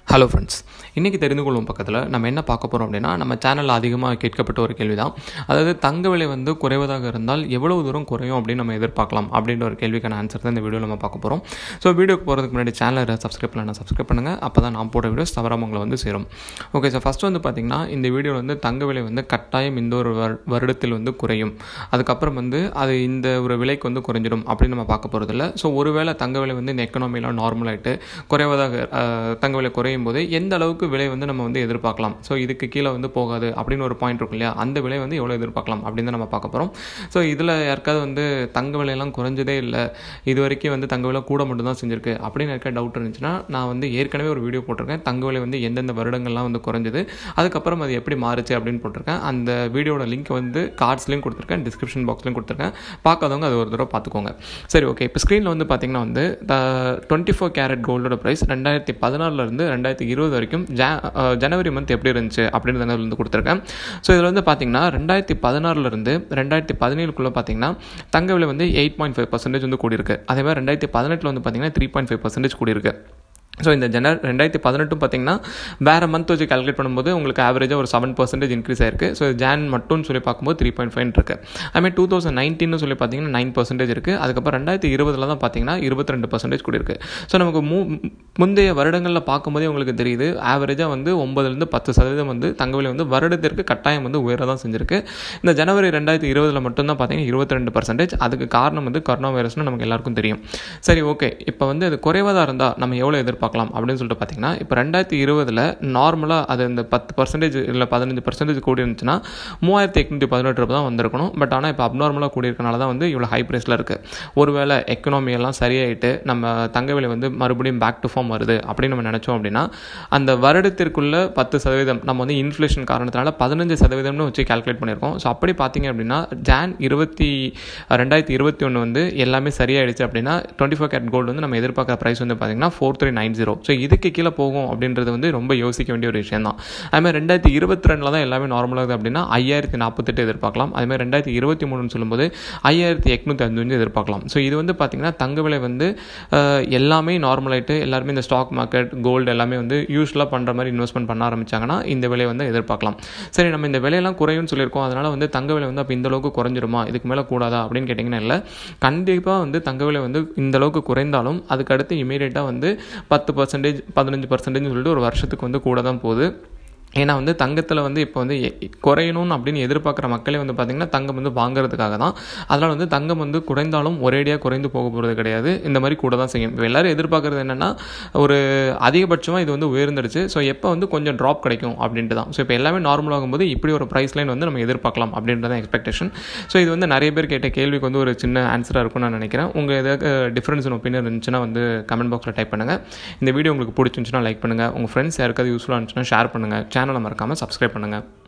hello friends இன்றைக்கி தெரிந்து கொள்ளும் பக்கத்தில் நம்ம என்ன பார்க்க போகிறோம் அப்படின்னா நம்ம சேனலில் அதிகமாக கேட்கப்பட்ட ஒரு கேள்வி தான் அதாவது தங்க விலை வந்து குறைவதாக இருந்தால் எவ்வளவு தூரம் குறையும் அப்படின்னு நம்ம எதிர்பார்க்கலாம் அப்படின்ற ஒரு கேள்விக்கான ஆன்சர் தான் இந்த வீடியோ நம்ம பார்க்க போகிறோம் ஸோ வீடியோக்கு போகிறதுக்கு முன்னாடி சேனலை சப்ஸ்கிரைப் பண்ணலாம் சப்ஸ்கிரைப் பண்ணுங்கள் அப்போ தான் நான் போட வீடியோஸ் தவறாம உங்களை வந்து சேரும் ஓகே சார் ஃபஸ்ட்டு வந்து பார்த்திங்கன்னா இந்த வீடியோவில் வந்து தங்க விலை வந்து கட்டாயம் இந்த ஒரு வரு- வருடத்தில் வந்து குறையும் அதுக்கப்புறம் வந்து அது இந்த ஒரு விலைக்கு வந்து குறைஞ்சிடும் அப்படின்னு நம்ம பார்க்க போகிறதில்ல ஸோ ஒருவேளை தங்க விலை வந்து இந்த எக்கனாமிலாம் நார்மல் ஆகிட்டு குறைவதாக அஹ், தங்க விலை குறையும் போது எந்த அளவுக்கு விலை வந்து நம்ம வந்து எதிர்பார்க்கலாம் ஸோ இதுக்கு கீழே வந்து போகாது அப்படின்னு ஒரு பாயிண்ட் இருக்கும் இல்லையா அந்த விலை வந்து எவ்வளோ எதிர்பார்க்கலாம் அப்படின்னு தான் நம்ம பார்க்க போகிறோம் ஸோ இதில் யாருக்காவது வந்து தங்க விலையெல்லாம் குறைஞ்சதே இல்லை இது வரைக்கும் வந்து தங்க விலை கூட மட்டும் தான் செஞ்சிருக்கு அப்படின்னு இருக்க டவுட் இருந்துச்சுன்னா நான் வந்து ஏற்கனவே ஒரு வீடியோ போட்டிருக்கேன் தங்க விலை வந்து எந்தெந்த வருடங்கள்லாம் வந்து குறைஞ்சது அதுக்கப்புறம் அது எப்படி மாறுச்சு அப்படின்னு போட்டிருக்கேன் அந்த வீடியோட லிங்க் வந்து கார்ட்ஸ்லையும் கொடுத்துருக்கேன் டிஸ்கிரிப்ஷன் பாக்ஸ்லையும் கொடுத்துருக்கேன் பார்க்காதவங்க அது ஒரு தடவை பார்த்துக்கோங்க சரி ஓகே இப்போ ஸ்க்ரீனில் வந்து பார்த்தீங்கன்னா வந்து டுவெண்ட்டி ஃபோர் கேரட் கோல்டோட ப்ரைஸ் ரெண்டாயிரத்தி பதினாறுலேருந்து ரெண்டாயிரத்தி இருபது வரைக்கும் ஜா அஹ், ஜனவரி மந்த் எப்படி இருந்துச்சு அப்படின்றத நான் வந்து கொடுத்துருக்கேன் ஸோ இதில் வந்து பார்த்தீங்கன்னா ரெண்டாயிரத்தி பதினாறுலேருந்து ரெண்டாயிரத்தி பதினேழுக்குள்ளே பார்த்தீங்கன்னா தங்க விலை வந்து எயிட் பாயிண்ட் ஃபைவ் பர்சன்டேஜ் வந்து கூடியிருக்கு அதே மாதிரி ரெண்டாயிரத்தி பதினெட்டில் வந்து பார்த்தீங்கன்னா த்ரீ பாயிண்ட் ஃபைவ் பர்சன்டேஜ் கூடியிருக்கு ஸோ இந்த ஜன ரெண்டாயிரத்தி பதினெட்டும் பார்த்தீங்கன்னா வேறு மந்த் வச்சு கால்குலேட் பண்ணும்போது உங்களுக்கு ஆவரேஜாக ஒரு செவன் பர்சன்டேஜ் இன்க்ரீஸ் ஆயிருக்கு ஸோ ஜான் மட்டும்னு சொல்லி பார்க்கும்போது த்ரீ பாயிண்ட் ஃபைவ் இருக்கு அதுமாதிரி டூ தௌசண்ட் நைன்டீன் சொல்லி பார்த்தீங்கன்னா நைன் பர்சன்டேஜ் இருக்குது அதுக்கப்புறம் ரெண்டாயிரத்தி இருபதில் தான் பார்த்தீங்கன்னா இருபத்தி ரெண்டு பர்சன்டேஜ் கூட இருக்குது ஸோ நமக்கு மூ முந்தைய வருடங்களில் பார்க்கும்போதே உங்களுக்கு தெரியுது ஆவரேஜாக வந்து ஒன்பதுலேருந்து பத்து சதவீதம் வந்து தங்க விலை வந்து வருடத்திற்கு கட்டாயம் வந்து உயர தான் செஞ்சிருக்கு இந்த ஜனவரி ரெண்டாயிரத்தி இருபதில் மட்டும்தான் பார்த்தீங்கன்னா இருபத்தி ரெண்டு பர்சன்டேஜ் அதுக்கு காரணம் வந்து கொரோனா வைரஸ்னு நமக்கு எல்லாருக்கும் தெரியும் சரி ஓகே இப்போ வந்து அது குறைவாக இருந்தால் நம்ம எவ்வளோ எதிர்பார்க்கலாம் அப்படின்னு சொல்லிட்டு பார்த்தீங்கன்னா இப்போ ரெண்டாயிரத்தி இருபதில் நார்மலாக அது இந்த பத்து பர்சன்டேஜ் இல்லை பதினஞ்சு பர்சன்டேஜ் கூடி இருந்துச்சுன்னா மூவாயிரத்தி எட்நூற்றி பதினெட்டு ரூபாய் தான் வந்திருக்கணும் பட் ஆனால் இப்போ அப்நார்மலாக கூடி இருக்கனால தான் வந்து இவ்வளோ ஹை ப்ரைஸில் இருக்குது ஒருவேளை எக்கனாமி எல்லாம் சரியாயிட்டு நம்ம தங்க விலை வந்து மறுபடியும் பேக் டு ஃபார்ம் வருது அப்படின்னு நம்ம நினச்சோம் அப்படின்னா அந்த வருடத்திற்குள்ள பத்து சதவீதம் நம்ம வந்து இன்ஃப்ளேஷன் காரணத்தினால பதினஞ்சு சதவீதம்னு வச்சு கால்குலேட் பண்ணியிருக்கோம் ஸோ அப்படி பார்த்தீங்க அப்படின்னா ஜான் இருபத்தி ரெண்டாயிரத்தி இருபத்தி ஒன்று வந்து எல்லாமே சரியாயிடுச்சு அப்படின்னா டுவெண்ட்டி ஃபோர் கேரட் கோல்டு வந்து நம்ம எதிர்பார்க்குற ப்ரைஸ் வந்து பார்த்தீங்கன்னா four three nine zero so இதுக்கு கீழே போகும் அப்படின்றது வந்து ரொம்ப யோசிக்க வேண்டிய ஒரு விஷயம் தான் அதுமாதிரி ரெண்டாயிரத்தி இருபத்தி ரெண்டில் தான் எல்லாமே நார்மலாகுது அப்படின்னா ஐயாயிரத்தி நாற்பத்தெட்டு எதிர்பார்க்கலாம் அதுமாதிரி ரெண்டாயிரத்தி இருபத்தி மூணுன்னு சொல்லும்போது ஐயாயிரத்தி எட்நூற்றி அஞ்சு வந்து எதிர்பார்க்கலாம் ஸோ இது வந்து பார்த்தீங்கன்னா தங்க விலை வந்து அஹ், எல்லாமே நார்மல் ஆயிட்டு எல்லாருமே இந்த ஸ்டாக் மார்க்கெட் கோல்டு எல்லாமே வந்து யூஸ்வலாக பண்ணுற மாதிரி இன்வெஸ்ட்மெண்ட் பண்ண ஆரம்பிச்சாங்கன்னா இந்த விலையை வந்து எதிர்பார்க்கலாம் சரி நம்ம இந்த விலையெல்லாம் குறையும்னு சொல்லியிருக்கோம் அதனால் வந்து தங்க விலை வந்து அப்போ இந்த அளவுக்கு குறைஞ்சிருமா இதுக்கு மேலே கூடாதா அப்படின்னு கேட்டிங்கன்னா இல்லை கண்டிப்பாக வந்து தங்க விலை வந்து இந்த அளவுக்கு குறைந்தாலும் அதுக்கு அடுத்து இமீடியட்டாக வந்து பத்து பர்சன்டேஜ் பதினஞ்சு பர்சன்டேஜ் சொல்லிட்டு ஒரு வருஷத்துக்கு வந்து கூட தான் போகுது ஏன்னா வந்து தங்கத்தில் வந்து இப்போ வந்து எ- குறையணும்னு அப்படின்னு எதிர்பார்க்குற மக்களே வந்து பார்த்திங்கன்னா தங்கம் வந்து வாங்குறதுக்காக தான் அதனால் வந்து தங்கம் வந்து குறைந்தாலும் ஒரேடியாக குறைந்து போக போகிறது கிடையாது இந்த மாதிரி கூட தான் செய்யும் இப்போ எல்லாரும் எதிர்பார்க்குறது என்னென்னா ஒரு அதிகபட்சமாக இது வந்து உயர்ந்துடுச்சு ஸோ எப்போ வந்து கொஞ்சம் ட்ராப் கிடைக்கும் அப்படின்ட்டு தான் ஸோ இப்போ எல்லாமே நார்மல் ஆகும்போது இப்படி ஒரு ப்ரைஸ் லைன் வந்து நம்ம எதிர்பார்க்கலாம் அப்படின்றது எக்ஸ்பெக்டேஷன் ஸோ இது வந்து நிறைய பேர் கேட்ட கேள்விக்கு வந்து ஒரு சின்ன ஆன்சராக இருக்கும்னு நான் நினைக்கிறேன் உங்கள் ஏதாவது டிஃப்ரென்ஸ் இன் ஒப்பீனியன் இருந்துச்சுன்னா வந்து கமெண்ட் பாக்ஸில் டைப் பண்ணுங்கள் இந்த வீடியோ உங்களுக்கு பிடிச்சிருந்துச்சுன்னா லைக் பண்ணுங்கள் உங்கள் ஃப்ரெண்ட்ஸ் யாருக்காவது யூஸ்ஃபுல்லாக இருந்துச்சுன்னா ஷேர் பண்ணுங்கள் சேனலை மறக்காமல் சப்ஸ்கிரைப் பண்ணுங்கள்